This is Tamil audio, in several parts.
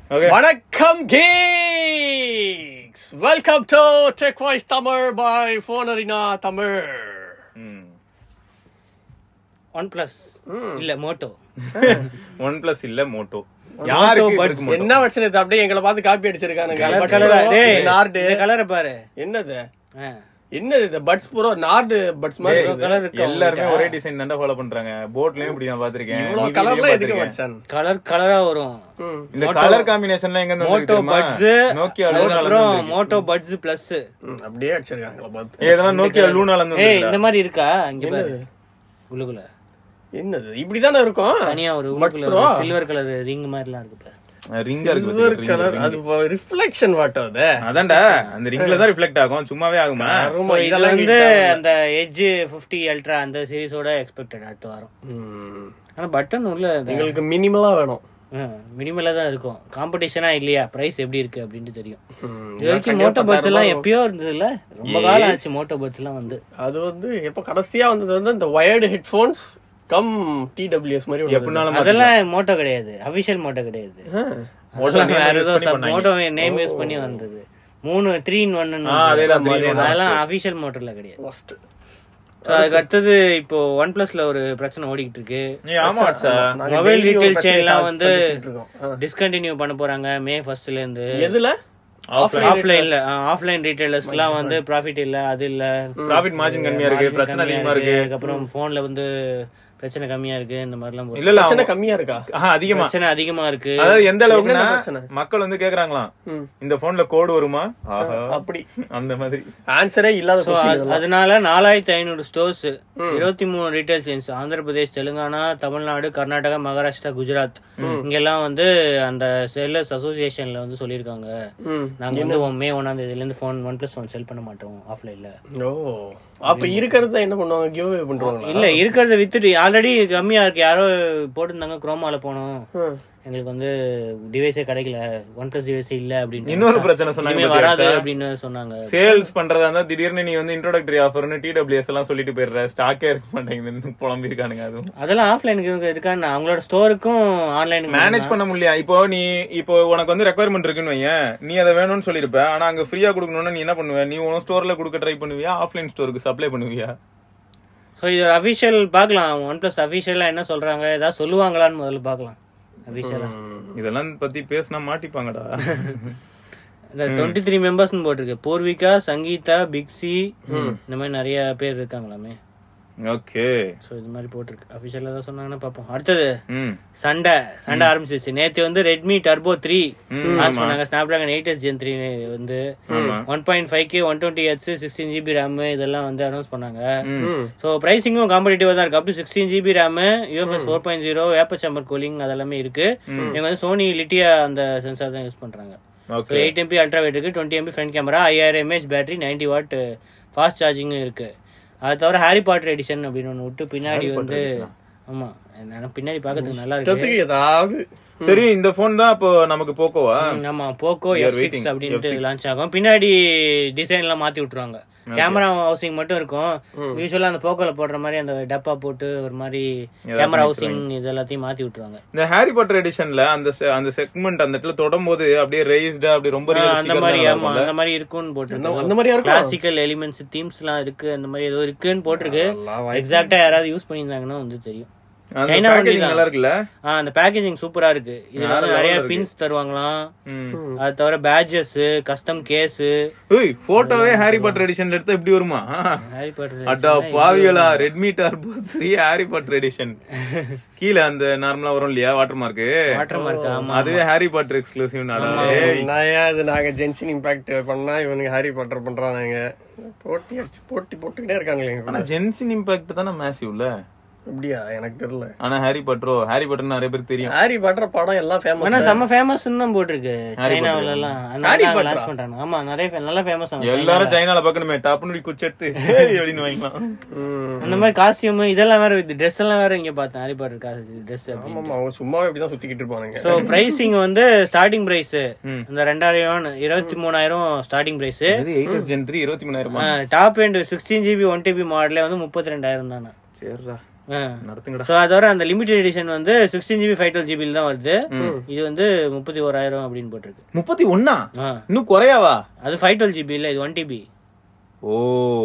Okay. வணக்கம் geeks welcome to tech voice Tamil by ஃபோனரினா தமிழ் ம். ஒன் பிளஸ் இல்ல மோட்டோ ஒன் பிளஸ் இல்ல மோட்டோ யாருக்கு இது இருக்கு மோட்டோ? என்ன பிரச்சனை இது அப்படியே எங்களை பார்த்து காப்பி அடிச்சிருக்கானுங்க கலர் Buds கலரா Pro, டேய் நார்டு இந்த கலரை பாரு என்னது ஆ. என்னது இது பட்ஸ் ப்ரோ நார்டு பட்ஸ் மாதிரி டேய், இருக்குது. கலர் இருக்கு எல்லாருமே ஒரே டிசைன் தான் ஃபாலோ பண்றாங்க போட்லயும் இப்படி நான் பாத்திருக்கேன் இவ்வளவு கலர்லாம் எதுக்கு மச்சான் கலர் கலரா வரும் ம். இந்த கலர் காம்பினேஷன்லாம் எங்க இருந்து மோட்டோ வந்திருக்கு பட்ஸ் தெரியுமா நோக்கியா லூனால அதுக்கப்புறம் இருந்து மோட்டோ பட்ஸ் பிளஸ் ம், அப்படியே அடிச்சிருக்காங்க எங்களை பார்த்து ஏய், இதெல்லாம் நோக்கியா லூனால இருந்து ஏய் வந்திருக்குடா. இந்த மாதிரி இருக்கா இங்க பாரு உள்ளுக்குள்ள என்னது இப்படிதானே இருக்கும் தனியா ஒரு Buds உள்ளுக்குள்ள Pro? சில்வர் கலர் ரிங் மாதிரிலாம் இருக்கு பாரு ரிங்கா இருக்கு சில்வர் பாத்தியா, ring, கலர் ring. அது ரிஃப்ளெக்ஷன் வாட்டர் அது அதான்டா அந்த ரிங்ல தான் ரிஃப்ளெக்ட் ஆகும் சும்மாவே ஆகுமா ஆமா, So, இது இதெல்லாம் வந்து hit ஆகும். அந்த எட்ஜ் 50 அல்ட்ரா அந்த சீரிஸோட எக்ஸ்பெக்டட் அடுத்த வாரம் ம். ஆனா பட்டன் உள்ள எங்களுக்கு மினிமலா வேணும் மினிமலா தான் இருக்கும் காம்படிஷனா இல்லையா பிரைஸ் எப்படி இருக்கு அப்படின்ட்டு தெரியும் ம். இது வரைக்கும் மோட்டோ பட்ஸ் எல்லாம் எப்பயோ இருந்தது இல்ல ரொம்ப காலம் ஆச்சு மோட்டோ பட்ஸ் எல்லாம் வந்து அது வந்து எப்ப கடைசியா வந்தது வந்து இந்த வயர்டு ஹெட்போன்ஸ் கம் டிடபிள்யூஎஸ் மாதிரி ஒண்ணு எப்படினாலும் அதெல்லாம் மோட்டோ கிடையாது அபிஷியல் மோட்டோ கிடையாது இருந்தது. அதெல்லாம் name வேற use ஏதோ பண்ணி sub பண்ணாங்க. மோட்டோ நேம் யூஸ் பண்ணி வந்தது மூணு த்ரீ இன் ஒன் ஆ, அதேதான், three in one. அதெல்லாம் அபிஷியல் மோட்டர்ல கிடையாது Worst. So, அதுக்கு அடுத்தது இப்போ ஒன் பிளஸ்ல ஒரு பிரச்சனை ஓடிக்கிட்டு இருக்கு ஏய், ஆமா அச்சா. நாங்க மொபைல் daily ஒரு ரீட்டைல் பிரச்சனையை செயின்லாம் solve வந்து பண்ணிட்டு இருக்கோம். ஆ. டிஸ்கண்டினியூ பண்ண போறாங்க மே ஃபர்ஸ்ட்ல இருந்து எதுல Offline. ஆஃப்லைன்ல ஆஃப்லைன் ரீட்டைலர்ஸ் எல்லாம் வந்து ப்ராஃபிட் இல்ல அது இல்ல ப்ராஃபிட் மார்ஜின் கம்மியா இருக்கு margin பிரச்சனை கம்மியா அதிகமா இருக்கு அதுக்கப்புறம் போன்ல வந்து பிரச்சனை கம்மியா இருக்கு இந்த மாதிரிலாம் போட்டு- இல்ல இல்ல பிரச்சனை அவங்க- கம்மியா இருக்கா ஆஹா, அதிகமா பிரச்சனை அதிகமா இருக்கு அதாவது எந்த அளவுக்குன்னா என்னென்ன பிரச்சனை? மக்கள் வந்து கேக்குறாங்களாம் ம். இந்த போன்ல கோடு வருமா ஆஹா. அப்படி அந்த மாதிரி ஆன்சரே இல்லாத So, question அது- இதெல்லாம். அதனால நாலாயிரத்தி ஐநூறு ஸ்டோர்ஸ் இருபத்தி மூணு ரீட்டைல் செயின்ஸ் ஆந்திர பிரதேஷ் தெலுங்கானா தமிழ்நாடு கர்நாடகா மகாராஷ்டிரா குஜராத் இங்கெல்லாம் வந்து அந்த செல்லர்ஸ் அசோசியேஷன்ல வந்து சொல்லியிருக்காங்க ம். நாங்க வந்து மே ஒன்னாம் தேதியில இருந்து phone OnePlus one sell பண்ண மாட்டோம் ஆஃப்லைன்ல ஓ அப்ப இருக்கிறத என்ன பண்ணுவாங்க கிவ் அவே பண்றாங்களா இல்ல இருக்கிறத வித்துட்டு ஆல்ரெடி கம்மியா இருக்கு யாரோ போட்டிருந்தாங்க குரோமால போனோம் ம். எங்களுக்கு வந்து டிவைஸே கிடைக்கல ஒன் பிளஸ் டிவைஸே இல்ல அப்படின்னு இன்னொரு பிரச்சனை சொன்னாங்க இனிமே பாத்தியா? வராது அப்படின்னு சொன்னாங்க சேல்ஸ் பண்றதா இருந்தா திடீர்னு நீ வந்து இன்ட்ரோடக்டரி ஆஃபர்னு டிடபிள்யூஎஸ் எல்லாம் சொல்லிட்டு போயிடுற ஸ்டாக்கே இருக்க மாட்டேங்குது புலம்பி இருக்கானுங்க அதுவும் அதெல்லாம் ஆஃப்லைனுக்கு இருக்கான்னு அவங்களோட ஸ்டோருக்கும் ஆன்லைனுக்கு மேனேஜ் பண்ண முடியல இப்போ நீ இப்போ உனக்கு வந்து ரெக்குவயர்மெண்ட் இருக்குன்னு வையேன் நீ அதை வேணும்னு சொல்லிருப்ப ஆனா அங்க ஃப்ரீயா கொடுக்கணும்னா நீ என்ன பண்ணுவ நீ உன் ஸ்டோர்ல கொடுக்க ட்ரை பண்ணுவியா ஆஃப்லைன் ஸ்டோருக்கு சப்ளை பண்ணுவியா ஸோ இது அஃபிஷியல் பார்க்கலாம் ஒன் பிளஸ் அஃபிஷியலாக என்ன சொல்றாங்க ஏதாவது சொல்லுவாங்களான்னு முதல்ல பார்க்கலாம் அஃபிஷியலா இதெல்லாம் பத்தி பேசினா மாட்டிப்பாங்கடா இந்த டுவெண்ட்டி த்ரீ மெம்பர்ஸ்னு போட்டிருக்கு பூர்விகா சங்கீதா பிக்ஸி இந்த மாதிரி நிறைய பேர் இருக்காங்களாமே ஓகே ஸோ இது மாதிரி போட்டிருக்கு அஃபிஷியலாக ஏதாவது சொன்னாங்கன்னா பார்ப்போம் அடுத்தது ம் சண்டை சண்டை ஆரம்பிச்சிருச்சு நேத்து வந்து ரெட்மி டர்போ த்ரீ ம், லான்ச் பண்ணாங்க Snapdragon eight S gen three வந்து ஆமா. One point five K one twenty H sixteen GB RAM இதெல்லாம் வந்து அனௌன்ஸ் பண்ணாங்க ம். ஸோ ப்ரைசிங்கும் காம்படிட்டிவா தான் இருக்கு up to sixteen GB RAM U F S four point zero vapour chamber cooling அதெல்லாமே இருக்கு இவங்க வந்து சோனி லிட்டியா அந்த சென்சார் தான் யூஸ் பண்றாங்க so okay eight MP ultra wide இருக்கு டுவெண்ட்டி எம்பி ஃப்ரண்ட் கேமரா ஐயாயிரம் mAh battery ninety watt fast சார்ஜிங்கும் இருக்கு அது தவிர ஹாரி பாட்டர் எடிஷன் அப்படின்னு ஒன்று விட்டு பின்னாடி வந்து ஆமா நான் பின்னாடி பார்க்கறதுக்கு நல்லா இருக்கு இஷ்டத்துக்கு ஏதாவது சரி இந்த போன் தான் அப்போ நமக்கு போக்கோவா ம், ஆமா Poco We are F waiting. Six அப்படின்ட்டு F6. லான்ச் ஆகும் பின்னாடி டிசைன் எல்லாம் மாத்தி விட்டுருவாங்க கேமரா ஹவுசிங் மட்டும் இருக்கும் யூஸ்வலா அந்த போக்கோல போடுற மாதிரி அந்த டப்பா போட்டு ஒரு மாதிரி கேமரா ஹவுசிங் இது எல்லாத்தையும் மாத்தி விட்டுருவாங்க இந்த ஹாரி பாட்டர் எடிஷன்ல அந்த se- அந்த செக்மெண்ட் அந்த இடத்துல தொடும்போது அப்படியே ரேஸ்டா அப்படியே ரொம்ப ஆ, அந்த realistic-ஆ மாதிரி தான் ஆமா இருக்கும்ல? அந்த மாதிரி இருக்கும்னு போட்டுருக்கு அந்த மாதிரியா இருக்கும் கிளாசிக்கல் எலிமெண்ட்ஸ் தீம்ஸ் எல்லாம் இருக்கு அந்த மாதிரி ஏதோ இருக்குன்னு போட்டிருக்கு எல்லாம் எக்ஸாக்ட்டா யாராவது யூஸ் பண்ணியிருந்தாங்கன்னா வந்து தெரியும் அந்த China only packaging தான். நல்லா இருக்குல்ல ஆ, அந்த பேக்கேஜிங் சூப்பரா இருக்கு இதுல வந்து வேற நிறைய level ல பின்ஸ் தருவாங்களாம் ம். அது தவிர பேட்ஜஸ் கஸ்டம் கேஸ் ஏய் போட்டோவே ஹாரி பாட்டர் எடிஷன் எடுத்தா எப்படி வருமா ஹாரி பாட்டர் அட்டா பாவியலா Redmi turbo three Harry Potter edition கீழ அந்த நார்மலா வரும் இல்லையா வாட்டர் மார்க் வாட்டர் மார்க் ஆமா அதுவே ஹாரி பாட்டர் எக்ஸ்க்ளூசிவ் நான் ஏன் அது நாங்க ஜென்சன் இம்பாக்ட் பண்ணா இவனுக்கு ஹாரி பாட்டர் பண்றாங்க போட்டி அடிச்சு போட்டி போட்டுக்கிட்டே இருக்காங்களே எங்க ஆனா கூட. ஜென்சின் இம்பாக்ட் தானே மேசிவ்ல அப்படியா எனக்கு தெரியல ஆனா ஹாரி பாட்டரோ ஹாரி பாட்டர் நிறைய பேருக்கு தெரியும் ஹாரி பாட்டர் படம் எல்லாம் ஆனா ஃபேமஸ் செம்ம ஃபேமஸ் தான் போட்டிருக்கு Harry சைனாவுல Potter. எல்லாம் Harry அதனால Potter-ஆ? லான்ச் பண்றாங்க ஆமா நிறைய fa- நல்லா ஃபேமஸ் எல்லாரும் சைனால பாக்கணுமே டாப்னு குச்செடுத்து "ஏய்" அப்படின்னு வாங்கிக்கலாம் அந்த மாதிரி காஸ்டியூம் இதெல்லாம் வேற ட்ரெஸ் எல்லாம் வேற இங்க பார்த்தேன் ஹாரி பாட்டர் ட்ரெஸ் அப்படின்னு ஆமா அவங்க சும்மாவே இப்படிதான் சுத்திக்கிட்டு இருப்பானுங்க சோ பிரைசிங் வந்து ஸ்டார்டிங் பிரைஸ் ம். இந்த ரெண்டாயிரம் இருபத்தி மூணாயிரம் ஸ்டார்டிங் பிரைஸ் இது எயிட் ஜென் த்ரீ இருபத்தி மூணாயிரமா top end sixteen GB one TB மாடலே வந்து முப்பத்தி ரெண்டாயிரம் தானே சரிடா நடத்துங்கடா ஸோ அதோட அந்த லிமிடெட் எடிஷன் வந்து சிக்ஸ்டீன் ஜிபி ஃபைவ் டுவெல் ஜிபியில் தான் வருது இது வந்து முப்பத்தி ஓராயிரம் அப்படின்னு போட்டிருக்கு முப்பத்தி ஒன்னா ஆ இன்னும் குறையாவா அது ஃபைவ் டுவெல் ஜிபி இல்லை இது ஒன் டிபி ஓ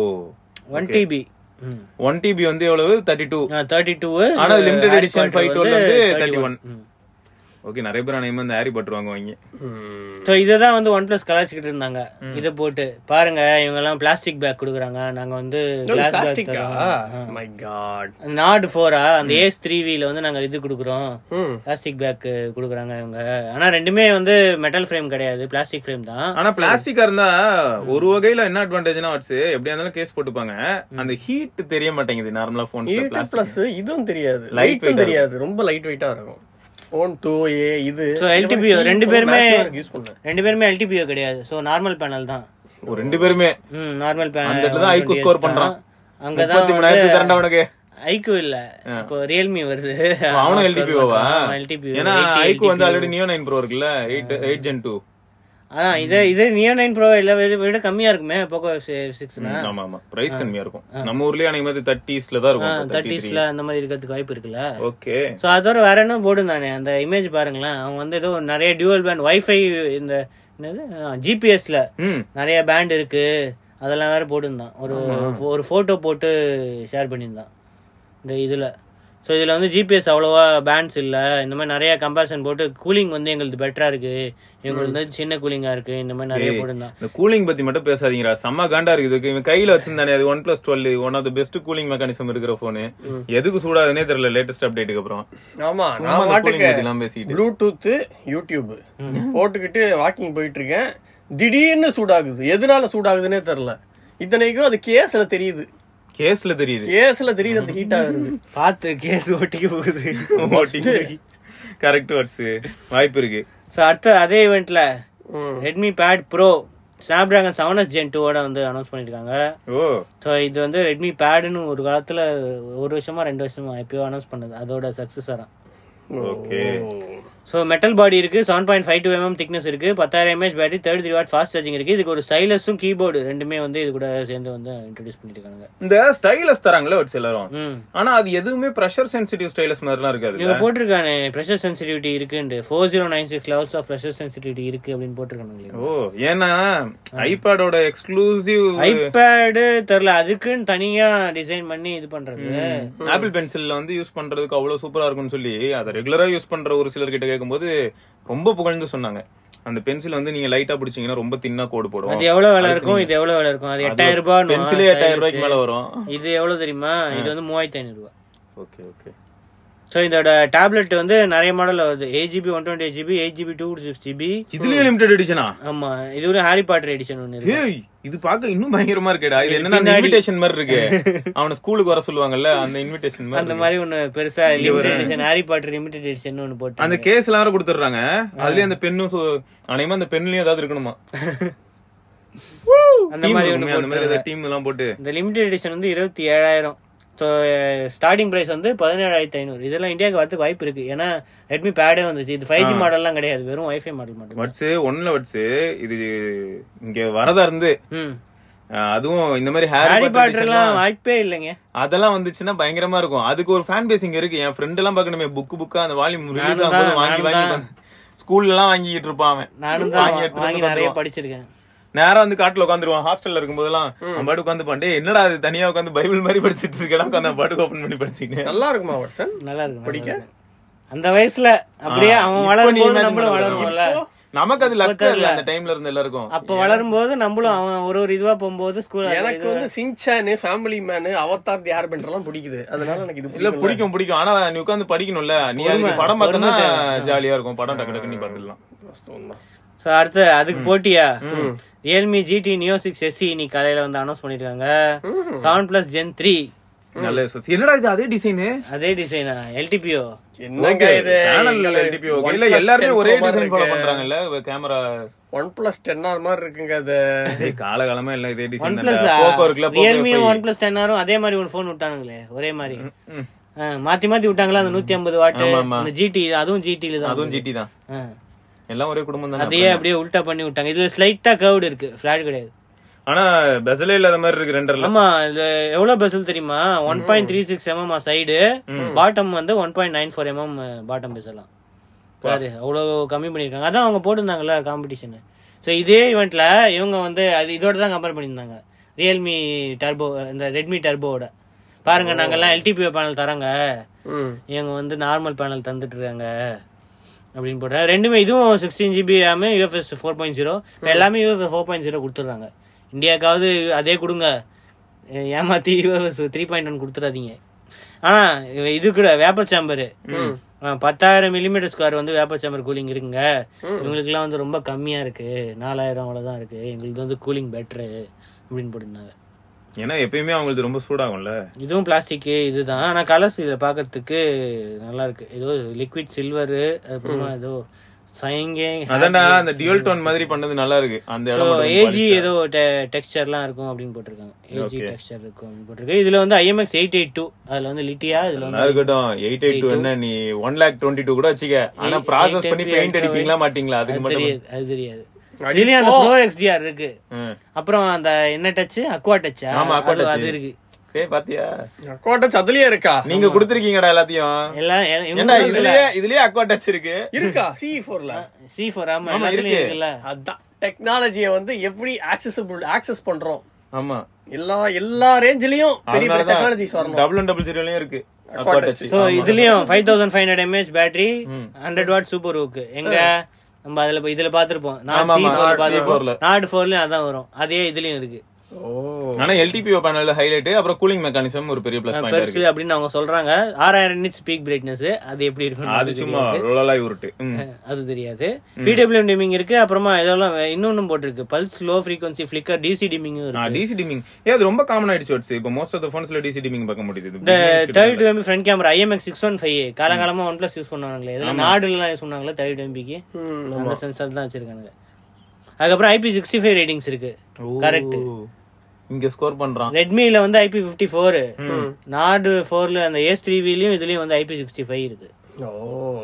ஒன் டிபி ஒன் டிபி வந்து எவ்வளவு தேர்ட்டி டூ தேர்ட்டி டூ ஆனா limited edition 512 வந்து 31. ஓகே நிறைய பேர் அனைவரும் இந்த ஹாரி பட்டர் வாங்குவாங்க ஸோ இதை தான் வந்து ஒன் பிளஸ் கலாச்சிக்கிட்டு இருந்தாங்க இதை போட்டு பாருங்க இவங்க எல்லாம் பிளாஸ்டிக் பேக் கொடுக்குறாங்க நாங்க வந்து கிளாஸ் பேக் பிளாஸ்டிக்கா மை காட் நாட் ஃபோரா அந்த ஏஸ் த்ரீ வீல வந்து நாங்க இது கொடுக்குறோம் ம் பிளாஸ்டிக் பேக் கொடுக்குறாங்க இவங்க ஆனா ரெண்டுமே வந்து மெட்டல் ஃப்ரேம் கிடையாது பிளாஸ்டிக் ஃப்ரேம் தான் ஆனா பிளாஸ்டிக்கா இருந்தா ஒரு வகையில என்ன அட்வான்டேஜ்னா வாட்ஸ் எப்படியா இருந்தாலும் கேஸ் போட்டுப்பாங்க அந்த ஹீட் தெரிய மாட்டேங்குது நார்மலா போன் எயிட் பிளஸ் இதுவும் தெரியாது Light லைட்டும் weight-ஆ தெரியாது ரொம்ப லைட் வெயிட்டா இருக்கும் ஃபோன் டூ ஏ இது ஸோ எல்டிபிஓ ரெண்டு பேருமே யூஸ் பண்ணேன் ரெண்டு பேருமே எல்டிபிஓ கிடையாது ஸோ நார்மல் பேனல் தான் ஒரு ரெண்டு பேருமே ம் நார்மல் அந்த இடத்துல தான் ஐக்கு ஸ்கோர் பண்றான் அங்கதான் முப்பத்தி மூணாயிரத்து தரண்டா உனக்கு ஐக்கு இல்ல இப்போ ரியல்மி வருது அவனும் எல்டிபிஓவா எல்டிபிஓ ஏன்னா ஐக்கு வந்து ஆல்ரெடி நியோ நைன் ப்ரோ இருக்குல்ல எயிட் எயிட் ஜென் டூ அதான் இது இது நியோ நைன் ப்ரோ இல்ல விட விட கம்மியா இருக்குமே போக்கோ சிக்ஸ்னா ஆமா ஆமா பிரைஸ் கம்மியா இருக்கும் நம்ம ஊர்லயே அன்னைக்கு மாதிரி தேர்ட்டிஸ்ல தான் இருக்கும் தேர்ட்டிஸ்ல அந்த மாதிரி இருக்கிறதுக்கு வாய்ப்பு இருக்குல்ல ஓகே ஸோ அதோட வேற என்ன போட்டுருந்தானே அந்த இமேஜ் பாருங்களேன் அவங்க வந்து ஏதோ நிறைய டியூவல் பேண்ட் வைஃபை இந்த என்னது ஜிபிஎஸ்ல ம் நிறைய பேண்ட் இருக்கு அதெல்லாம் வேற போட்டிருந்தான் ஒரு ஒரு போட்டோ போட்டு ஷேர் பண்ணியிருந்தான் இந்த இதுல ஸோ இதுல வந்து ஜிபிஎஸ் அவ்வளோவா பேண்ட்ஸ் இல்ல இந்த மாதிரி நிறைய கம்பேரிசன் போட்டு கூலிங் வந்து எங்களுக்கு பெட்டரா இருக்கு எங்களுக்கு வந்து சின்ன கூலிங்கா இருக்கு இந்த மாதிரி நிறைய போட்டிருந்தான் இந்த கூலிங் பத்தி மட்டும் பேசாதீங்கடா செம்ம காண்டா இருக்குது இதுக்கு இவன் கையில வச்சிருந்தானே அது OnePlus twelve one of the best cooling mechanism இருக்கிற போனு எதுக்கு சூடாதுன்னே தெரியல லேட்டஸ்ட் அப்டேட்டுக்கு அப்புறம் ஆமா சும்மா நான் அந்த பாட்டுக்கு cooling பத்திலாம் பேசிட்டு ப்ளூடூத் யூடியூப் போட்டுக்கிட்டு வாக்கிங் போயிட்டு இருக்கேன் திடீர்னு சூடாகுது எதனால சூடாகுதுன்னே தெரியல இத்தனைக்கும் அது கேஸ்ல தெரியுது கேஸ்ல தெரியுது கேஸ்ல தெரியுது அந்த ஹீட் ஆகுது பார்த்து கேஸ் ஒட்டிக்க போகுது கரெக்ட் வேர்ட்ஸ் வாய்ப்பு இருக்கு ஸோ அடுத்த அதே இவெண்ட்ல ம். Redmi pad pro Snapdragon seven S gen டூவோட வந்து அனௌன்ஸ் பண்ணிருக்காங்க ஓ ஸோ இது வந்து ரெட்மி பேடுன்னு ஒரு காலத்துல ஒரு வருஷமா ரெண்டு வருஷமா எப்பயோ அனௌன்ஸ் பண்ணது அதோட சக்சஸராக ஓகே ஸோ மெட்டல் பாடி இருக்கு seven point five two mm thickness இருக்கு பத்தாயிரம் mAh battery thirty three watt fast charging இருக்கு இதுக்கு ஒரு ஸ்டைலஸும் கீபோர்டு ரெண்டுமே வந்து இது கூட சேர்ந்து வந்து இன்ட்ரடியூஸ் பண்ணிருக்காங்க இந்த ஸ்டைலஸ் தராங்களே வேர்ட்ஸ் எல்லாரும் ம் ஆனா அது எதுவுமே ப்ரெஷர் சென்சிட்டிவ் ஸ்டைலஸ் மாதிரிலாம் இருக்காது இவங்க போட்டிருக்கானே ப்ரெஷர் சென்சிட்டிவிட்டி இருக்குன்னு four zero nine six levels of pressure sensitivity இருக்கு அப்படின்னு போட்டிருக்காங்க ஓ ஏன்னா ஐபேடோட எக்ஸ்க்ளூசிவ் ஐபேடு தெரியல அதுக்குன்னு தனியா டிசைன் பண்ணி இது பண்றது ஆப்பிள் பென்சில்ல வந்து யூஸ் பண்றதுக்கு அவ்வளவு சூப்பரா இருக்கும்னு சொல்லி அதை ரெகுலரா யூஸ் பண்ற ஒரு சிலர் கிட்ட கேட்கும்போது ரொம்ப புகழ்ந்து சொன்னாங்க அந்த பென்சில் வந்து நீங்க லைட்டா பிடிச்சீங்கன்னா ரொம்ப தின்னா கோடு போடும் அது எவ்வளவு விலை இருக்கும் இது எவ்வளவு விலை இருக்கும் அது எட்டாயிரம் ரூபாய் பென்சிலே எட்டாயிரம் ரூபாய்க்கு மேல வரும் இது எவ்வளவு தெரியுமா இது வந்து மூவாயிரத்தி ஐநூறு ரூபாய் ஓகே ஓகே ஸோ இதோட டேப்லெட் வந்து நிறைய மாடல் வருது eight GB one twenty GB eight GB two six GB இதுலயே லிமிடெட் எடிஷனா ஆமா இது ஒரு ஹாரி பாட்டர் எடிஷன் ஒன்று இருக்கு ஏய் இது பார்க்க இன்னும் பயங்கரமா இருக்கேடா இது என்னன்னா இன்விடேஷன் மாதிரி இருக்கு அவன ஸ்கூலுக்கு வர சொல்லுவாங்கல்ல அந்த இன்விடேஷன் மாதிரி அந்த மாதிரி ஒன்னு பெருசா limited edition Harry Potter limited edition ஒன்னு போட்டு அந்த கேஸ் எல்லாம் வேற கொடுத்துடுறாங்க அதுலயே அந்த பெண்ணும் அனைமா அந்த பெண்லயும் ஏதாவது இருக்கணுமா அந்த Team மாதிரி இருக்குமே, ஒன்னு அந்த மாதிரி டீம் எல்லாம் போட்டு இந்த லிமிடெட் எடிஷன் வந்து இருபத்தி ஏழாயிரம் ஸோ ஸ்டார்டிங் பிரைஸ் வந்து பதினேழாயிரத்தி ஐநூறு இதெல்லாம் இந்தியாவுக்கு வரதுக்கு வாய்ப்பு இருக்கு ஏன்னா ரெட்மி பேடே வந்துச்சு இது ஃபைவ் ஜி மாடல்லாம் கிடையாது வெறும் வைஃபை மாடல் மட்டும் வட்ஸ் ஒண்ணுல வட்ஸ் இது இங்க வரதா இருந்து ம் அஹ், அதுவும் இந்த மாதிரி ஹாரி ஹாரி பாட்டர் எல்லாம் வாய்ப்பே இல்லைங்க அதெல்லாம் வந்துச்சுன்னா பயங்கரமா இருக்கும் அதுக்கு ஒரு ஃபேன் பேசிங் இருக்கு என் ஃப்ரெண்ட் எல்லாம் பாக்கணுமே புக் புக்கா அந்த வால்யூம் ரிலீஸ் நானும் ஆகும்போது தான், வாங்கி நானும் வாங்கி ஸ்கூல்ல எல்லாம் வாங்கிட்டு இருப்பான் அவன் நானும் தான் வாங்கி எடுத்துட்டு வாங்கி வந்து நிறைய பார்த்துருவான். படிச்சிருக்கேன் நேரா வந்து காட்டுல உட்காந்துருவான் ஹாஸ்டல்ல இருக்கும்போதெல்லாம் அவன் பாட்டு உட்காந்து பாண்டே என்னடா அது தனியா உட்காந்து பைபிள் மாதிரி படிச்சிட்டு இருக்கடா உட்காந்து பாட்டுக்கு ஓபன் பண்ணி படிச்சுக்கிட்டு நல்லா இருக்குமா வாட்சன் நல்லா இருக்கும் படிக்க? நல்லா இருக்கும். அந்த வயசுல அப்படியே அவன் இப்போ வளரும் நீ போது imagine நம்மளும் பண்ண வளருவோம்ல நமக்கு அது லக்க இல்ல அந்த டைம்ல இருந்த எல்லாருக்கும் அப்ப வளரும் போது நம்மளும் அவன் ஒரு ஒரு இதுவா போகும்போது ஸ்கூல் எனக்கு வந்து சிங்சானு family man Avatar the air எல்லாம் பிடிக்குது அதனால எனக்கு இது இல்ல பிடிக்கும் பிடிக்கும் பிடிக்கும் ஆனா நீ உட்காந்து படிக்கணும்ல நீ அதுக்கு படம் பார்த்தனா ஜாலியா இருக்கும் படம் டக்கு டக்கு நீ பாத்துடலாம் வாஸ்தவம்தான். சோ அடுத்து அதுக்கு போட்டியா Realme GT Neo six SE இன்னைக்கு காலையில வந்து அனௌன்ஸ் பண்ணிருக்காங்க செவன் பிளஸ் ஜென் த்ரீ நல்ல sus- என்னடா இது அதே டிசைன் அதே டிசைனா எல்டிபிஓ என்னங்க இது இல்ல எல்லாருமே ஒரே டிசைன் ஃபாலோ பண்றாங்கல்ல camera OnePlus ten R மாதிரி இருக்குங்க அது காலகாலமா எல்லாம் இதே ஒன் டிசைன் பிளஸ் போக்கோ இருக்குல்ல ரியல்மி ஒன் பிளஸ் டென் ஆரும் அதே மாதிரி ஒரு போன் விட்டானுங்களே ஒரே மாதிரி ம். ஆ, மாத்தி மாத்தி விட்டாங்களா அந்த நூத்தி ஐம்பது வாட்டு ஆமா, ஆமா. அந்த ஜிடி அதுவும் ஜிடில தான் அதுவும் ஜிடி தான் ஆ. எல்லாம் ஒரே குடும்பம் தானே அதையே அப்படியே உல்டா பண்ணி விட்டாங்க இதுல ஸ்லைட்டா கர்வ்டு இருக்கு ஃபிளாட் கிடையாது ஆனா பெசலே இல்லாத மாதிரி இருக்கு ரெண்டர்ல ஆமா இது எவ்வளவு பெசல் தெரியுமா one point three six mm side bottom வந்து one point nine four mm bottom பெசலாம் பாரு அவ்வளவு கம்மி பண்ணிருக்காங்க அதான் அவங்க போட்டிருந்தாங்கல்ல காம்படிஷன் ஸோ இதே இவெண்ட்ல இவங்க வந்து அது இதோட தான் கம்பேர் பண்ணியிருந்தாங்க ரியல்மி டர்போ இந்த ரெட்மி டர்போவோட பாருங்க நாங்கெல்லாம் எல்டிபி பேனல் தராங்க ம். இவங்க வந்து நார்மல் பேனல் தந்துட்டு இருக்காங்க அப்படின்னு போட்டாங்க ரெண்டுமே இதுவும் sixteen GB RAM UFS four point zero எல்லாமே யூஎஃப்எஸ் ஃபோர் பாயிண்ட் ஜீரோ கொடுத்துட்றாங்க இந்தியாவுக்காவது அதே கொடுங்க ஏ- ஏமாத்தி யூஎஃப்எஸ் த்ரீ பாயிண்ட் ஒன் கொடுத்துடாதீங்க ஆனா இவ- இது கூட வேப்பர் சாம்பரு பத்தாயிரம் மில்லிமீட்டர் ஸ்கொயர் வந்து வேப்பர் சாம்பர் கூலிங் இருக்குங்க இவங்களுக்குலாம் வந்து ரொம்ப கம்மியா இருக்கு நாலாயிரம் அவ்வளவுதான் இருக்கு எங்களுக்கு வந்து கூலிங் பெட்ரு அப்படின்னு போட்டிருந்தாங்க ஏன்னா எப்பயுமே அவங்களுக்கு ரொம்ப சூடாகும்ல இதுவும் பிளாஸ்டிக் இதுதான் ஆனா கலர்ஸ் இதுல பாக்கிறதுக்கு நல்லா இருக்கு ஏதோ லிக்விட் சில்வர் அப்புறமா ஏதோ சயங்கே அதான்டா அந்த டியூல் டோன் மாதிரி பண்ணது நல்லா இருக்கு அந்த இடம் மட்டும் ஏஜி ஏதோ டெக்ஸ்டர்லாம் இருக்கும் அப்படின்னு போட்டிருக்காங்க ஏஜி டெக்ஸ்டர் இருக்கும் அப்படின்னு போட்டிருக்கு இதுல வந்து ஐஎம்எக்ஸ் எயிட் எயிட் டூ அதுல வந்து லிட்டியா இதுல வந்து நல்லா இருக்கட்டும் எயிட் எயிட் டூ என்ன நீ ஒன் லேக் டுவெண்ட்டி டூ கூட வச்சுக்க ஆனா ப்ராசஸ் பண்ணி பெயிண்ட் அடிப்பீங்களா மாட்டீங்களா அதுக்கு மட்டும் தெரியாது அது தெரியாது இதுலயும் அந்த ப்ரோ எக்ஸ்டிஆர் இருக்கு ம். அப்புறம் அந்த என்ன டச் அக்வா டச்சா ஆமா, aqua touch. அது இருக்கு ஏய் பாத்தியா கோட்டை அதுலயே இருக்கா நீங்க குடுத்திருக்கீங்கடா எல்லாத்தையும் எல்லாம் ஏன்னா இதுலயே இதுலயே அக்வா டச் இருக்கு இருக்கா சி போர்ல சி ஃபோர் ஆமா எல்லாத்துலயும் இருக்குல்ல அதான் டெக்னாலஜியை வந்து எப்படி ஆக்சசபிள் ஆக்சஸ் பண்றோம் ஆமா எல்லா எல்லா ரேஞ்சிலயும் பெரிய பெரிய அதனாலதான் டெக்னாலஜிஸ் வரணும் டபுள் டபுள் ஜீரோலயும் இருக்கு அக்வா டச் சோ இதுலயும் five thousand five hundred mAh battery hundred watt super ஊக்கு எங்க நம்ம அதுல போய் இதுல பாத்திருப்போம் நான் ஆமா, சி ஆமா, ஃபோர் C4 ல. பாத்திருப்போம் நாட் ஃபோர்லயும் அதான் வரும் அதே இதுலயும் இருக்கு ஓ ஆனா எல்டிபிஓ பேனல் ஹைலைட் அப்புறம் கூலிங் மெக்கானிசம் ஒரு பெரிய பிளஸ் பாயிண்ட் பெருசு இருக்கு அப்படின்னு அவங்க சொல்றாங்க ஆறாயிரம் நிட்ஸ் பீக் பிரைட்னஸ் அது எப்படி இருக்கும் அது சும்மா ரொலலாய் உருட்டு ம். அது தெரியாது பிடபிள்யூ டிமிங் இருக்கு அப்புறமா இதெல்லாம் இன்னொன்னும் போட்டிருக்கு pulse low frequency flicker DC டிமிங்கும் ஆ இருக்கு டிசி டிமிங் ஏ அது ரொம்ப காமன் ஆயிடுச்சு வட்ஸ் இப்போ மோஸ்ட் ஆஃப் த ஃபோன்ஸ்ல டிசி டிமிங் பார்க்க முடியுது இந்த thirty two MP front camera IMX six one five காலகாலமா ஒன் பிளஸ் யூஸ் பண்ணாங்களே இதுல நாடுலாம் யூஸ் பண்ணாங்களே தேர்ட்டி டூ எம்பிக்கு ம், அந்த சென்சார் தான் வச்சிருக்காங்க அதுக்கப்புறம் ஐபி சிக்ஸ்டி ஃபைவ் ரேட்டிங்ஸ் இருக்கு கரெக்ட் ஓ. இங்க ஸ்கோர் பண்றான் ரெட்மில வந்து ஐபி ஃபிஃப்டி ஃபோர் நாடு ஃபோர்ல அந்த ஏஸ் த்ரீ விலையும் இதுலயும் வந்து ஐபி சிக்ஸ்டி ஃபைவ் இருக்கு ஓ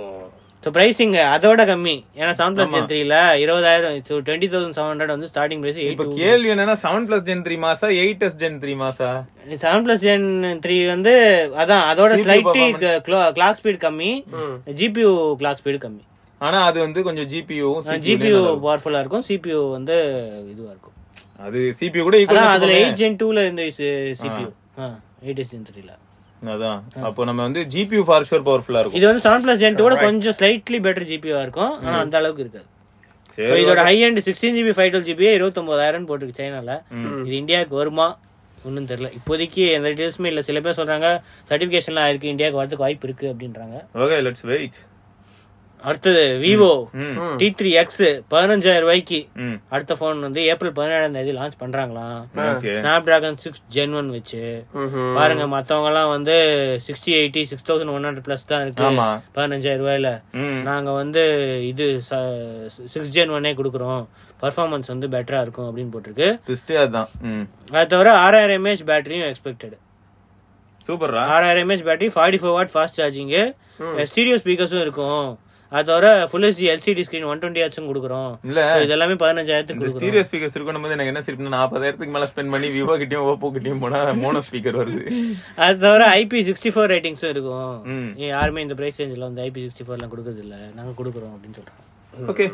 ஸோ பிரைசிங் அதோட கம்மி ஏன்னா செவன் பிளஸ் ஜென் த்ரீல இருபதாயிரம் டுவெண்ட்டி தௌசண்ட் செவன் ஹண்ட்ரட் வந்து ஸ்டார்டிங் பிரைஸ் இப்ப எயிட் கேள்வி என்னன்னா செவன் பிளஸ் ஜென் த்ரீ மாசா எயிட் எஸ் ஜென் த்ரீ மாசா செவன் பிளஸ் ஜென் த்ரீ வந்து அதான் அதோட CPU ஸ்லைட்லி கிளாக் ஸ்பீட் கம்மி ஜிபியூ கிளாக் ஸ்பீட் கம்மி ஆனா அது வந்து கொஞ்சம் ஜிபியூ ஜிபியூ பவர்ஃபுல்லா இருக்கும் சிபியூ வந்து இதுவா இருக்கும் அது சிபியூ கூட அதான் ஈக்குவல் அதுல எயிட் ஜென் டூல இந்த சிபியூ எயிட் எஸ் ஜென் த்ரீல அதான் அப்போ நம்ம வந்து ஜிபியூ ஃபார் ஷூர் பவர்ஃபுல்லா இருக்கும் இது வந்து செவன் பிளஸ் ஜென் டூட கொஞ்சம் ஸ்லைட்லி பெட்டர் ஜிபியூவா இருக்கும் ஆனா அந்த அளவுக்கு இருக்காது சரி So, இதோட high and sixteen GB five twelve GB இருபத்தொன்பதாயிரம் போட்டுருக்கு சைனால இது இந்தியாவுக்கு வருமா ஒன்றும் தெரியல இப்போதைக்கு எந்த டீட்டெயில்ஸுமே இல்ல சில பேர் சொல்றாங்க சர்டிபிகேஷன்லாம் இருக்கு இந்தியாவுக்கு வரதுக்கு வாய்ப்பு இருக்கு அப்படின்றாங்க ஓகே லெட்ஸ் வெயிட் அடுத்தது விவோ ம் டி த்ரீ எக்ஸ் பதினஞ்சாயிரம் ரூபாய்க்கு ம் அடுத்த போன் வந்து ஏப்ரல் பதினேழாம் தேதி லான்ச் பண்றாங்களாம் okay Snapdragon six gen one வச்சு பாருங்க மத்தவங்க எல்லாம் வந்து sixty eighty six thousand one hundred plus தான் இருக்கு ஆமா பதினஞ்சாயிரம் ரூபாயில ம் நாங்க வந்து இது சிக்ஸ் ஜென் ஒன்னே கொடுக்குறோம் பர்ஃபார்மன்ஸ் வந்து பெட்டரா இருக்கும் அப்படின்னு போட்டிருக்கு ட்விஸ்டே அதான் ம் அது தவிர ஆறாயிரம் எம்ஏஹெச் பேட்டரியும் எக்ஸ்பெக்டட் சூப்பர்ரா ஆறாயிரம் mAh battery forty four watt fast charging stereo ஸ்பீக்கர்ஸும் இருக்கும் அது தவிர full HD LCD screen one twenty ஹெச்ஸும் கொடுக்குறோம் இல்ல So, இது எல்லாமே பதினஞ்சாயிரத்துக்கு இந்த கொடுக்குறோம் ஸ்டீரியோ ஸ்பீக்கர்ஸ் இருக்கணும் போது எனக்கு என்ன சிரிப்புனா நாற்பதாயிரத்துக்கு மேல ஸ்பெண்ட் பண்ணி விவோ கிட்டயும் ஓப்போ கிட்டயும் போனா மோனோ ஸ்பீக்கர் வருது அது தவிர ஐபி சிக்ஸ்டி ஃபோர் ரேட்டிங்ஸும் இருக்கும் ம். ஏன் யாருமே இந்த பிரைஸ் ரேஞ்சில் வந்து ஐபி சிக்ஸ்டி ஃபோர்லாம் கொடுக்கறது இல்ல நாங்க கொடுக்குறோம் அப்படின்னு சொல்றாங்க ஓகே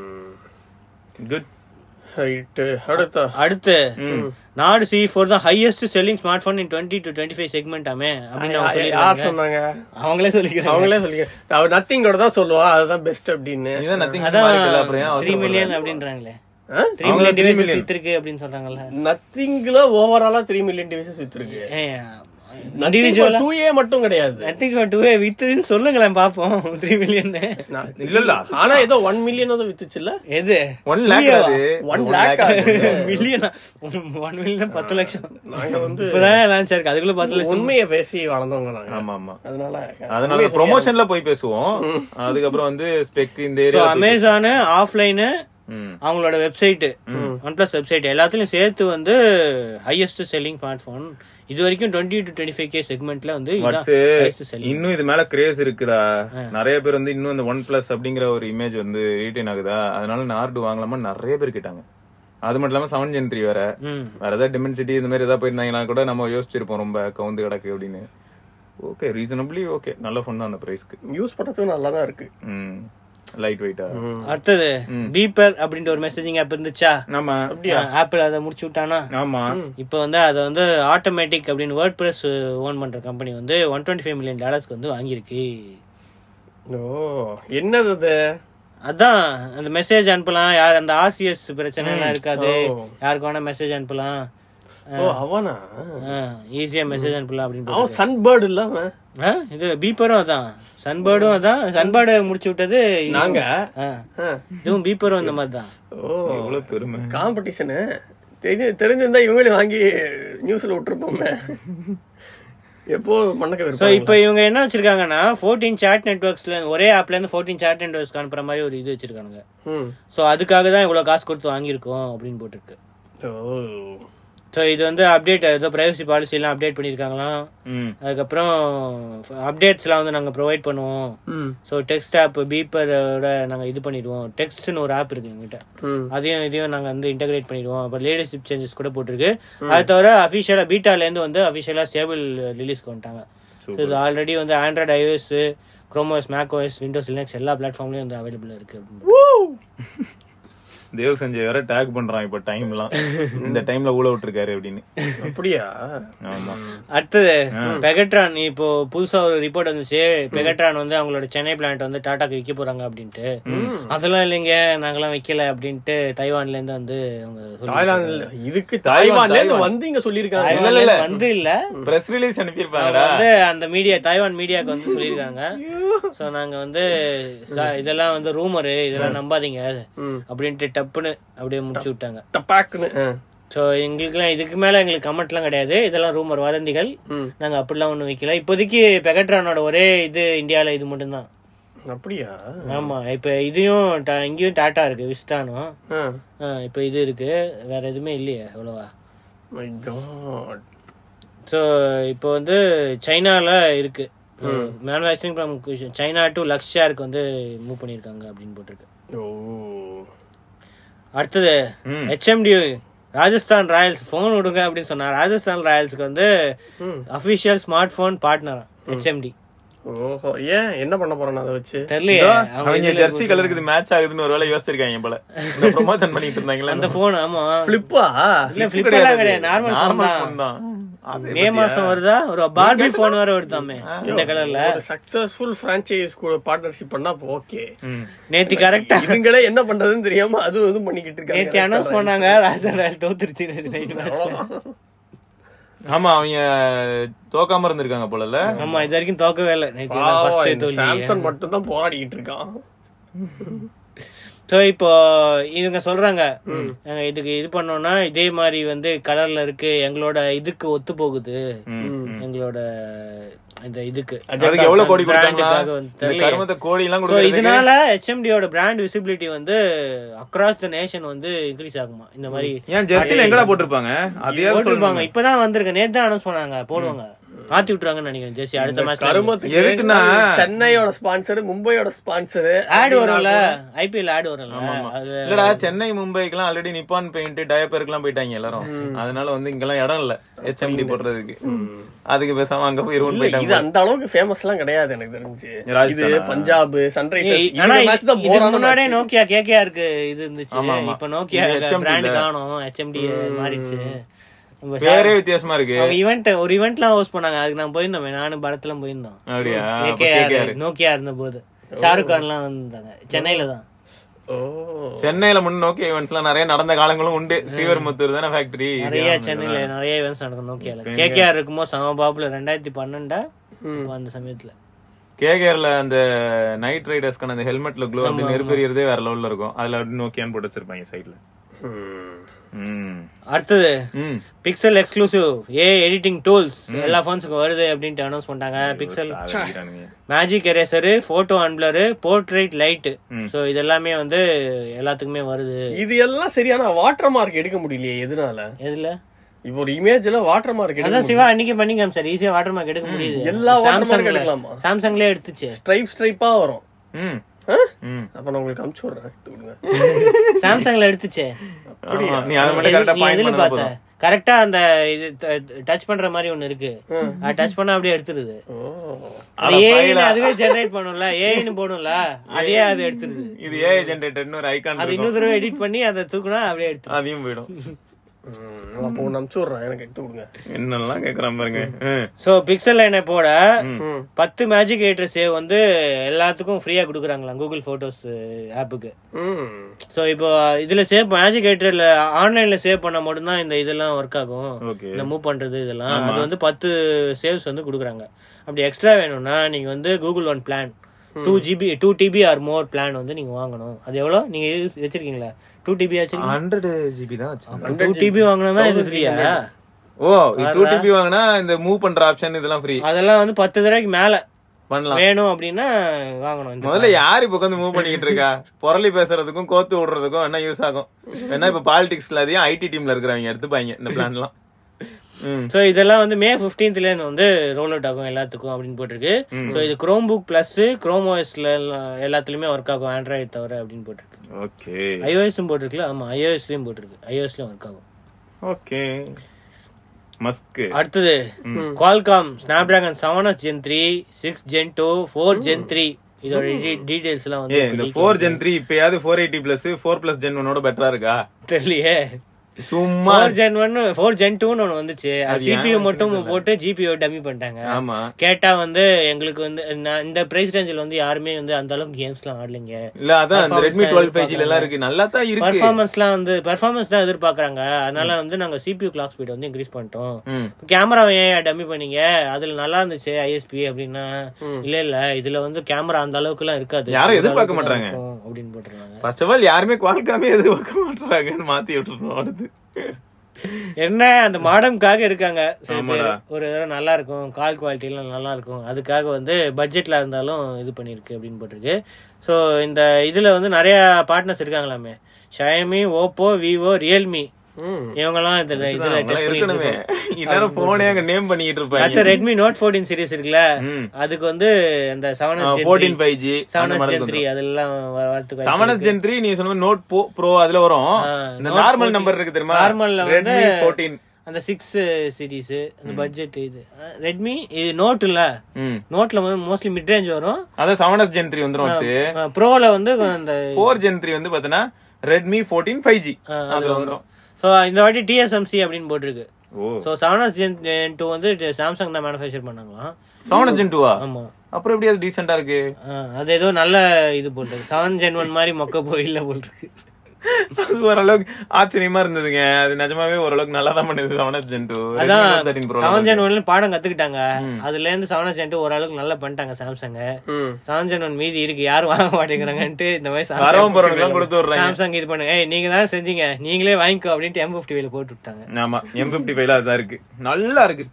குட் ரைட்டு அடுத்த அடுத்து நாடு சி ஃபோர் தான் highest selling smartphone in twenty to twenty five segment ஆமே அப்படின்னு அவங்க யார் சொல்லிருக்காங்க சொன்னாங்க அவங்களே சொல்லிக்கிறாங்க அவங்களே சொல்லிக்க அவர் நத்திங் கூட தான் சொல்லுவா அதுதான் பெஸ்ட் அப்படின்னு இதுதான் நத்திங் அதான் அப்புறம் ஏன் த்ரீ அவசரப்படுற? மில்லியன் அப்படின்றாங்களே த்ரீ அவங்க மில்லியன் 3 டிவைசஸ் million. வித்திருக்கு அப்படின்னு சொல்றாங்கல்ல நத்திங்ல ஓவராலா த்ரீ மில்லியன் டிவைசஸ் வித்துருக்கு இண்டிவிஜுவலா டூ ஏ மட்டும் கிடையாது நத்திங் டூ வித்துன்னு சொல்லுங்களேன் பாப்போம் த்ரீ மில்லியன் இல்ல இல்ல ஆனா ஏதோ ஒன் மில்லியன் தான் வித்துச்சுல்ல எது ஒன் லேக் அது ஒன் லேக் மில்லியனா ஒன் மில்லியன் பத்து லட்சம் நாங்க வந்து இப்பதான் லான்ச் இருக்கு அதுக்குள்ள பத்து லட்சம் உண்மையை பேசி வளர்ந்தவங்க நாங்க ஆமா ஆமா அதனால அதனால ப்ரொமோஷன்ல போய் பேசுவோம் அதுக்கப்புறம் வந்து ஸ்பெக் இந்த ஸோ ஏரியா அமேசானு ஆஃப்லைனு ம் அவங்களோட வெப்சைட் ஒன் பிளஸ் வெப்சைட் எல்லாத்துலயும் சேர்த்து வந்து ஹையஸ்ட் செல்லிங் ஸ்மார்ட் போன் இது வரைக்கும் twenty to twenty five K செக்மெண்ட்ல வந்து இதான் வாட்ஸ் highest selling. இன்னும் இது மேல கிரேஸ் இருக்குடா நிறைய பேர் வந்து இன்னும் இந்த ஒன் பிளஸ் அப்படிங்கிற ஒரு இமேஜ் வந்து ரீட்டைன் ஆகுதா அதனால நார்டு வாங்கலாமா நிறைய பேர் கேட்டாங்க அது மட்டும் இல்லாம செவன் ஜென் த்ரீ வேற ம் வேற ஏதாவது டிமென்சிட்டி இந்த மாதிரி ஏதாவது போயிருந்தாங்கன்னா கூட நம்ம யோசிச்சிருப்போம் ரொம்ப கவுந்து கிடக்கு அப்படின்னு ஓகே ரீசனபிளி ஓகே நல்ல ஃபோன் தான் அந்த பிரைஸ்க்கு யூஸ் பண்றதுக்கு நல்லா தான் இருக்கு ம் லைட் வெயிட்டா அடுத்தது பீப்பர் அப்படின்ற ஒரு மெசேஜிங் ஆப் இருந்துச்சா ஆமா ஆப்பிள் அதை முடிச்சு விட்டானா ஆமா இப்போ வந்து அதை வந்து ஆட்டோமேட்டிக் அப்படின்னு வேர்ட் பிரஸ் ஓன் பண்ற கம்பெனி வந்து ஒன் டுவெண்ட்டி ஃபைவ் மில்லியன் டாலர்ஸ்க்கு வந்து வாங்கியிருக்கு ஓ என்னது அது அதான் அந்த மெசேஜ் அனுப்பலாம் யார் அந்த ஆர்சிஎஸ் பிரச்சனை எல்லாம் இருக்காது ஓ. யாருக்கு வேணா மெசேஜ் அனுப்பலாம் ஓ அவனா ஈஸியா மெசேஜ் அனுப்பலாம் அப்படின்னு அவன் சன்பேர்டு இல்லாம ஆ, இது பீப்பரும் அதான் சன்பேர்டும் அதான் சன்பேர்டு முடிச்சு விட்டது இது. நாங்க ஆ. ஆ. இதுவும் பீப்பரும் இந்த மாதிரி தான் ஓ எவ்வளவு பெருமை காம்படிஷனு தெரி தெரிஞ்சிருந்தா இவங்களே வாங்கி நியூஸ்ல விட்டுருப்போமே எப்போ மண்ணக்க ஸோ விருப்பம் இப்போ இவங்க என்ன வச்சிருக்காங்கன்னா ஃபோர்டீன் சாட் நெட்ஒர்க்ஸ்ல ஒரே ஆப்ல இருந்து ஃபோர்டீன் சாட் நெட்ஒர்க்ஸ் அனுப்புற மாதிரி ஒரு இது வச்சிருக்காங்க ம் ஸோ அதுக்காக தான் இவ்வளோ காசு கொடுத்து வாங்கியிருக்கோம் அப்படின்னு போட்டிருக்கு ஓ ஸோ இது வந்து அப்டேட் ஏதோ பிரைவசி பாலிசிலாம் அப்டேட் பண்ணியிருக்காங்களாம் ம் அதுக்கப்புறம் அப்டேட்ஸ்லாம் வந்து நாங்கள் ப்ரொவைட் பண்ணுவோம் ம் ஸோ டெக்ஸ்ட் ஆப் பீப்பரோட நாங்கள் இது பண்ணிடுவோம் டெக்ஸ்ட்னு ஒரு ஆப் இருக்கு எங்ககிட்ட ம் அதையும் இதையும் நாங்கள் வந்து இன்டகிரேட் பண்ணிடுவோம் அப்புறம் லேடிஷிப் சேஞ்சஸ் கூட போட்டிருக்கு அது தவிர அஃபிஷியலாக பீட்டாலேருந்து வந்து அஃபிஷியலாக ஸ்டேபிள் ரிலீஸ்க்கு வந்துட்டாங்க So இது ஆல்ரெடி வந்து Android iOS ChromeOS macOS Windows Linux எல்லா பிளாட்ஃபார்ம்லயும் வந்து அவைலபிள் இருக்கு தேவ் சஞ்சய் வேற டேக் பண்றான் இப்ப டைம்லாம் இந்த டைம்ல ஊழ விட்டுருக்காரு அப்படின்னு அப்படியா ஆமா அடுத்தது பெகட்ரான் இப்போ புதுசா ஒரு ரிப்போர்ட் வந்துச்சு பெகட்ரான் வந்து அவங்களோட சென்னை பிளான்ட் வந்து டாடாக்கு விற்க போறாங்க அப்படின்ட்டு அதெல்லாம் இல்லைங்க நாங்கெல்லாம் வைக்கல அப்படின்ட்டு தைவான்ல இருந்து வந்து அவங்க சொல்லிருக்காங்க. தாய்லாந்துல இதுக்கு தாய்வான், தாய்வான்ல இருந்து தாய்வான். வந்து இங்க சொல்லிருக்காங்க தாய்வான்ல இருந்து வந்து இல்ல பிரஸ் ரிலீஸ் அவங்க அனுப்பியிருப்பாங்கடா வந்து அந்த மீடியா தாய்வான் மீடியாக்கு வந்து சொல்லியிருக்காங்க சோ நாங்க வந்து ச- இதெல்லாம் வந்து ரூமரு இதெல்லாம் நம்பாதீங்க ம். அப்படின்ட்டு டப்புன்னு அப்படியே முடிச்சு விட்டாங்க டப்பாக்குன்னு ஆ. சோ எங்களுக்குலாம் இதுக்கு மேல எங்களுக்கு கமெண்ட்லாம் கிடையாது இதெல்லாம் ரூமர் வதந்திகள் ம். நாங்க அப்படிலாம் ஒண்ணும் வைக்கல இப்போதைக்கு பெகட்ரானோட ஒரே இது இந்தியால இது மட்டும்தான் அப்படியா ஆமா இப்ப இதையும் டா- இங்கேயும் டாட்டா இருக்கு விஸ்டானும் ஆ. ஆ, இப்ப இது இருக்கு வேற எதுவுமே இல்லையே அவ்வளவா My God. ஸோ இப்போ வந்து சைனால இருக்கு மேனுஃபேக்சரிங் ஃப்ரம் சைனா டு லக்ஷாருக்கு வந்து மூவ் பண்ணியிருக்காங்க அப்படின்னு போட்டிருக்கு ஓ அடுத்தது ம். ஹெச்எம்டி ராஜஸ்தான் ராயல்ஸ் ஃபோன் விடுங்க அப்படின்னு சொன்னா ராஜஸ்தான் ராயல்ஸ்க்கு வந்து ம். Official smartphone partner HMD ஓஹோ ஏன் என்ன பண்ண போறேன் அதை வச்சு தெரியலையே அவங்க அவங்க இதுல ஜெர்சி கலருக்கு இது மேட்ச் ஆகுதுன்னு ஒரு வேலை யோசிச்சிருக்காங்க போல ப்ரொமோஷன் பண்ணிட்டு இருந்தாங்களா அந்த போன் ஆமா பிளிப்பா இல்ல பிளிப் எல்லாம் கிடையாது நார்மல் ஃபோன் தான் phone தான் ஆசை மே மாசம் வருதா ஒரு பார்பி போன் வேற வருதாமே இந்த கலர்ல ஒரு சக்சஸ்ஃபுல் பிரான்ச்சைஸ் கூட பார்ட்னர்ஷிப் பண்ணா ஓகே ம். நேத்தி கரெக்டா இதுங்களே என்ன பண்றதுன்னு தெரியாம அது இது பண்ணிக்கிட்டு நேத்தி இருக்காங்க அனௌன்ஸ் பண்ணாங்க ராஜஸ்தான் ராயல் தோத்துருச்சு நைட் மேட்ச்ல ஆமா அவங்க தோக்காம இருந்திருக்காங்க போலல ஆமா இது வரைக்கும் தோக்கவே இல்லை நேற்று ஃபர்ஸ்ட் தோல்வி சாம்சங் மட்டும் தான் போராடிக்கிட்டு இருக்கான் ஸோ இப்போ இவங்க சொல்றாங்க நாங்க இதுக்கு இது பண்ணோம்னா இதே மாதிரி வந்து கலர்ல இருக்கு எங்களோட இதுக்கு ஒத்து போகுது எங்களோட இந்த இதுக்கு அதுக்கு எவ்வளவு கோடி பிராண்டுக்காக கொடுத்தாங்க வந்து இந்த தெரியலையே. கருமத்தை கோடி எல்லாம் ஸோ கொடுக்கறதுக்கு இதனால ஹெச்எம்டியோட பிராண்ட் விசிபிலிட்டி வந்து அக்ராஸ் த நேஷன் வந்து இன்க்ரீஸ் ஆகுமா இந்த மாதிரி ஏன் ஜெர்சில எங்கடா போட்டிருப்பாங்க அதே போட்டிருப்பாங்க இப்பதான் வந்திருக்கு நேத்து தான் அனௌன்ஸ் பண்ணாங்க போடுவாங்க மாத்தி விட்டுருவாங்கன்னு நினைக்கிறேன் ஜெர்சி அடுத்த மேட்ச் கருமத்துக்கு எதுக்குன்னா சென்னையோட ஸ்பான்சர் மும்பையோட ஸ்பான்சர் ஆட் வரும்ல ஐபிஎல் ஆட் வரும்ல அது இல்லடா சென்னை மும்பைக்குலாம் ஆல்ரெடி நிப்பான் பெயிண்ட் டயப்பருக்குலாம் போயிட்டாங்க எல்லாரும் அதனால வந்து இங்கெல்லாம் இடம் இல்ல ஹெச்எம்டி போடுறதுக்கு அதுக்கு பேசாம அங்க போய் இருவன் இது போயிட்டாங்க அந்த அளவுக்கு ஃபேமஸ் எல்லாம் கிடையாது எனக்கு தெரிஞ்சு இது ராஜஸ்தானா? பஞ்சாப் சன்ரைசர்ஸ் ஏய், ஆனா இந்த இது- மேட்ச் தான் இதுக்கு போறான முன்னாடியே நோக்கியா கேகேஆருக்கு இது இருந்துச்சு ஆமா, ஆமா. இப்ப நோக்கியா இது HMD பிராண்ட் இல்ல. காணும் ஹெச்எம்டி மாறிடுச்சு நம்ம பேரே வித்தியாசமா இருக்கு அவங்க ஈவெண்ட் ஒரு ஈவெண்ட்லாம் ஹோஸ்ட் பண்ணாங்க அதுக்கு நான் போயிருந்தோம் நானும் படத்துலாம் போயிருந்தோம் அப்படியா அப்ப கேகேஆர் KKR. நோக்கியா இருந்த போது ஷாருக் கான்லாம் வந்தாங்க சென்னையில தான் ஓ சென்னையில முன்னோக்கி ஈவெண்ட்ஸ் எல்லாம் நிறைய நடந்த காலங்களும் உண்டு ஸ்ரீவர்முத்தூர் தானே ஃபேக்டரி நிறைய சென்னையில நிறைய ஈவெண்ட்ஸ் நடக்கும் நோக்கியால கேகேஆர் இருக்கும்போது சம பாப்புலர் ரெண்டாயிரத்தி பன்னெண்டா இப்ப அந்த சமயத்துல கேகேஆர்ல அந்த நைட் ரைடர்ஸ்க்கான அந்த ஹெல்மெட்ல க்ளோ அப்படி நெருப்பெறியறதே வேற லெவல்ல இருக்கும் அதுல அப்படி நோக்கியான்னு போட்டு வச்சிருப்பாங்க சைடுல ம் அடுத்தது ம் Pixel exclusive AI editing tools எல்லா ஃபோன்ஸுக்கும் வருது அப்படின்ட்டு அனௌன்ஸ் பண்ணிட்டாங்க பிக்சல் சாதிக்கிறானுங்க. Magic eraser photo unblur portrait light so இது எல்லாமே வந்து எல்லாத்துக்குமே வருது இது எல்லாம் சரியான வாட்டர் மார்க் எடுக்க முடியலையே எதனால எதுல இப்போ ஒரு இமேஜ்ல வாட்டர் மார்க் எடுக்க அதான் சிவா அன்னைக்கு பண்ணி சார் ஈஸியா வாட்டர் மார்க் எடுக்க முடியுது எல்லா watermark சாம்சங்ல எடுக்கலாமா? சாம்சங்லயே எடுத்துச்சு ஸ்ட்ரைப் ஸ்ட்ரைப்பா வரும் ம் ஆ? ம் அப்ப நான் உங்களுக்கு அமுச்சு விடுறேன் எடுத்து விடுங்க சாம்சங்ல எடுத்துச்சே ஆமா, நீ அதை மட்டும் கரெக்டா நீ பாயிண்ட் எதுல பண்ணா பார்த்த போதும் கரெக்டா அந்த இது டச் பண்ற மாதிரி ஒண்ணு இருக்கு அது டச் பண்ணா அப்படியே எடுத்துருது அட ஏஐன்னு பயலா. அதுவே ஜெனரேட் பண்ணும்ல ஏஐன்னு போடும்ல அதே அது எடுத்துருது இது ஏஐ ஜென்ரேட்டர்னு ஒரு ஐகான் அது இன்னொரு தடவை எடிட் பண்ணி அதை தூக்குனா அப்படியே எடுத்துரும் அதையும் போயிடும் அப்போ ஒன்று அனுப்பிச்சு விட்றேன் எனக்கு எடுத்து கொடுங்க என்னெல்லாம் கேக்குறான் பாருங்க ம். சோ பிக்சல் லைனப்போட ம் பத்து மேஜிக் எடிட்டர் சேவ் வந்து எல்லாத்துக்கும் ஃப்ரீயா கொடுக்குறாங்களாம் கூகுள் போட்டோஸ் ஆப்புக்கு ம் சோ இப்போ இதுல சேவ் மேஜிக் எடிட்டர்ல ஆன்லைன்ல சேவ் பண்ணா மட்டும்தான் இந்த இதெல்லாம் ஒர்க் ஆகும் ஓகே இந்த மூவ் பண்றது இதெல்லாம் அது வந்து பத்து சேவ்ஸ் வந்து கொடுக்குறாங்க அப்படி எக்ஸ்ட்ரா வேணும்னா நீங்க வந்து Google One plan two GB two TB or more plan வந்து நீங்க வாங்கணும் அது எவ்வளவு நீங்க use- வச்சிருக்கீங்களா டூ டிபி வச்சிருக்கீங்க ஹண்ட்ரட் ஜிபி தான் வச்சிருந்தேன் டூ டிபி வாங்கினா இது ஃப்ரீயா ஓ டூ டிபி வாங்கினா இந்த மூவ் பண்ற ஆப்ஷன் இதெல்லாம் ஃப்ரீ அதெல்லாம் வந்து பத்து தடவைக்கு மேல பண்ணலாம் வேணும் அப்படின்னா வாங்கணும் இந்த முதல்ல யார் இப்ப உட்காந்து மூவ் பண்ணிட்டு இருக்கா புரளி பேசுறதுக்கும் கோத்து விடுறதுக்கும் என்ன யூஸ் ஆகும் ஏன்னா இப்ப பாலிடிக்ஸ்ல அதையும் ஐடி டீம்ல இருக்கிறவங்க எடுத்துப்பாங்க இந்த பிளான் எல்லாம் ம். சோ இதெல்லாம் வந்து மே 15th ல இருந்து வந்து ரோல் அவுட் ஆகும் எல்லாத்துக்கும் அப்படின்னு போட்டிருக்கு சோ இது குரோம் புக் பிளஸ் குரோம் ஓஎஸ்ல எல்லாத்துலயுமே ஒர்க் ஆகும் ஆண்ட்ராய்டு தவிர அப்படின்னு போட்டிருக்கு ஓகே ஐஓஎஸும் போட்டிருக்குல்ல ஆமா ஐஓஎஸ்லயும் போட்டிருக்கு ஐஓஎஸ்லயும் ஒர்க் ஆகும் ஓகே மஸ்க் அடுத்தது Qualcomm Snapdragon seven S gen three six gen two four gen three இதோட டீடைல்ஸ் எல்லாம் ஏ வந்து இந்த ஃபோர் ஜென் த்ரீ இப்பயாவது four eighty plus four plus gen ஒன்னோட பெட்டரா இருக்கா தெரியலையே சும்மா four gen one four gen டூன்னு ஒன்று வந்துச்சு அது அது ஏன் சிபியூ மட்டும் வச்சுட்டு போட்டு ஜிபியூ டம்மி பண்ணிட்டாங்க ஆமா கேட்டா வந்து எங்களுக்கு வந்து நான் இந்த பிரைஸ் ரேஞ்சில் வந்து யாருமே வந்து அந்த அளவுக்கு கேம்ஸ்லாம் ஆடலைங்க இல்ல அதான் இந்த ரெட்மி டுவெல் ஃபைவ் ஜில எல்லாம் இருக்கு நல்லா தான் இருக்கு பர்ஃபார்மன்ஸ்லாம் வந்து பர்ஃபார்மன்ஸ் தான் எதிர்பார்க்கறாங்க அதனால வந்து நாங்க சிபியூ கிளாக் ஸ்பீட் வந்து இன்க்ரீஸ் பண்ணிட்டோம் ம். கேமராவை ஏன் டம்மி பண்ணீங்க அதுல நல்லா இருந்துச்சு ஐஎஸ்பி அப்படின்னா இல்ல இல்ல இதுல வந்து கேமரா அந்த அளவுக்கு எல்லாம் இருக்காது யாரும் இந்த எதிர்பார்க்க அளவுக்கு தான் மாட்றாங்க. இருக்கும் அப்படின்னு போட்டுருக்காங்க ஃபர்ஸ்ட் ஆஃப் ஆல் யாருமே குவால்காமே எதிர்பார்க்க மாட்டாங்கன்னு மாத்தி விட்டுருணும் அடுத்து என்ன அந்த மாடம்காக இருக்காங்க சில பேர் ஆமாடா. ஒரு தடவை நல்லா இருக்கும் கால் குவாலிட்டி எல்லாம் நல்லா இருக்கும் அதுக்காக வந்து பட்ஜெட்ல இருந்தாலும் இது பண்ணிருக்கு அப்படின்னு போட்டிருக்கு ஸோ இந்த இதுல வந்து நிறைய பார்ட்னர்ஸ் இருக்காங்களாமே ஷயமி ஓப்போ விவோ ரியல்மி ம் இவங்கெல்லாம் இதுல இதுல அவங்கெல்லாம் டெஸ்ட் பண்ணிட்டு இருக்கணுமே இருக்காங்க. இந்நேரம் போனே அங்க நேம் பண்ணிட்டு அடுத்த இருப்பாங்க ரெட்மி நோட் ஃபோர்டீன் சீரிஸ் இருக்குல்ல ம். அதுக்கு வந்து இந்த seven fourteen five G seven S gen three அதெல்லாம் வ- வரதுக்கு வாய்ப்பு செவன் எஸ் ஜென் த்ரீ நீ சொன்ன நோட் ப்ரோ அதுல வரும் ஆ, இந்த Note நார்மல் 14 நம்பர் இருக்கு தெரியுமா நார்மல்ல வந்து ரெட்மி ஃபோர்டீன் அந்த சிக்ஸ் சீரிஸ் அந்த பட்ஜெட் இது ரெட்மி இது நோட் இல்ல ம் நோட்ல வந்து மோஸ்ட்லி மிட் ரேஞ்ச் வரும் அதான் செவன் எஸ் ஜென் த்ரீ வந்துரும் ப்ரோல வந்து அந்த ஃபோர் ஜென் த்ரீ வந்து பாத்தீங்கன்னா ரெட்மி ஃபோர்டீன் ஃபைவ் ஜி ஆ, அதுல வந்துரும் ஸோ இந்த வாட்டி டிஎஸ்எம்சி அப்படின்னு போட்டிருக்கு ஓ so seven S gen two வந்து சாம்சங் தான் மேனுஃபேக்சர் பண்ணாங்களாம் செவன் எஸ் ஜென் டூவா ஆமா அப்புறம் எப்படி அது டீசெண்டா இருக்கு ஆ, அது ஏதோ நல்ல இது போட்டிருக்கு செவன் ஜென் ஒன் மாதிரி மொக்க போயில போட்டிருக்கு அது ஓரளவுக்கு ஆச்சரியமா இருந்ததுங்க அது நிஜமாவே ஓரளவுக்கு நல்லா தான் பண்ணுது செவன் எஸ் ஜென் டூ அதான் தேர்ட்டின் ப்ரோ செவன் ஜென் ஒன்ல பாடம் கத்துக்கிட்டாங்க அதுல இருந்து செவன் எஸ் ஜென் டூ ஓரளவுக்கு நல்லா பண்ணிட்டாங்க சாம்சங் ம் செவன் ஜென் ஒன் மீதி இருக்கு யாரும் வாங்க மாட்டேங்கிறாங்கன்ட்டு இந்த மாதிரி வரவும் போறவங்க சாம்சங் கொடுத்து விடுறாங்க சாம்சங் இது பண்ணுங்க ஏய் நீங்க தான் செஞ்சீங்க நீங்களே வாங்கிக்கோ அப்படின்ட்டு எம் ஃபிஃப்டி போட்டு விட்டாங்க ஆமா எம் பிப்டி ஃபைவ்ல அதுதான் இருக்கு நல்லா இருக்கு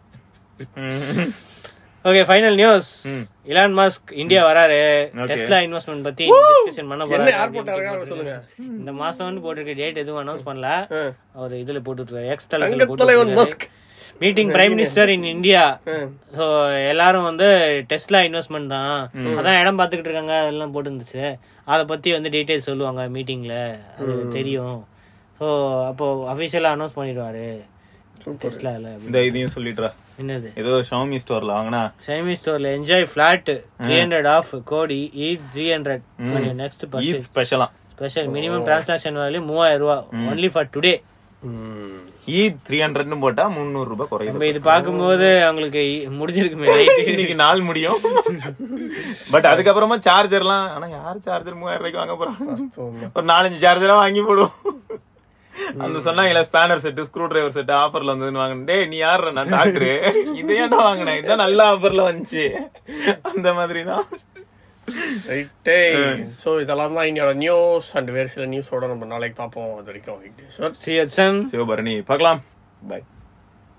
ம். ஓகே ஃபைனல் நியூஸ் ம். இலான் மஸ்க் இந்தியா வராரு Okay. டெஸ்லா இன்வெஸ்ட்மெண்ட் பத்தி டிஸ்கஷன் பண்ண என்ன போறாரு ஏர்போர்ட் இருக்காங்க சொல்லுங்க இந்த மாசம் வந்து போட்டிருக்க டேட் எதுவும் அனௌன்ஸ் பண்ணல ஆ. அவர் இதுல போட்டுருக்காரு எக்ஸ் தங்க தளத்துல தலைவன் போட்டு Musk meeting prime minister in India ம். சோ எல்லாரும் வந்து டெஸ்லா இன்வெஸ்ட்மெண்ட் தான் அதான் இடம் பாத்துக்கிட்டு இருக்காங்க அதெல்லாம் போட்டு இருந்துச்சு அத பத்தி வந்து டீடைல்ஸ் சொல்லுவாங்க மீட்டிங்ல அது தெரியும் சோ அப்போ அபிஷியலா அனௌன்ஸ் பண்ணிடுவாரு டெஸ்லால இந்த இதையும் சொல்லிடுறா என்னது ஏதோ ஷாமி ஸ்டோர்ல வாங்கினா சைமி ஸ்டோர்ல enjoy flat three hundred off code eat three hundred next eat person ஸ்பெஷலா ஸ்பெஷல் மினிமம் டிரான்சாக்ஷன் வேல்யூ மூவாயிரம் ரூபாய் ஒன்லி ஃபார் டுடே ம். ஈத் த்ரீ ஹண்ட்ரட்னு போட்டா முந்நூறு ரூபாய் குறையுது நம்ம இது பார்க்கும்போது அவங்களுக்கு இ- முடிஞ்சிருக்குமே நைட்டு இன்னைக்கு நாள் முடியும் பட் அதுக்கப்புறமா சார்ஜர்லாம் ஆனா யார் சார்ஜர் மூவாயிரம் ரூபாய்க்கு வாங்க போறாங்க வாஸ்தவம். ஒரு நாலஞ்சு சார்ஜரா வாங்கி போடுவோம் அந்த சொன்னாங்களே spanner set screwdriver set ஆஃபர்ல வந்ததுன்னு வாங்கினேன் டேய் நீ யாரு நான் டாக்டர் இதை ஏன்டா வாங்கினேன் இதான் நல்ல ஆஃபர்ல வந்துச்சு அந்த மாதிரி தான் ரைட்டே சோ இதெல்லாம் தான் இன்னையோட நியூஸ் அண்ட் வேறு சில நியூஸோட நம்ம நாளைக்கு பார்ப்போம் அது வரைக்கும் சி எச் சிவபரணி பார்க்கலாம் பை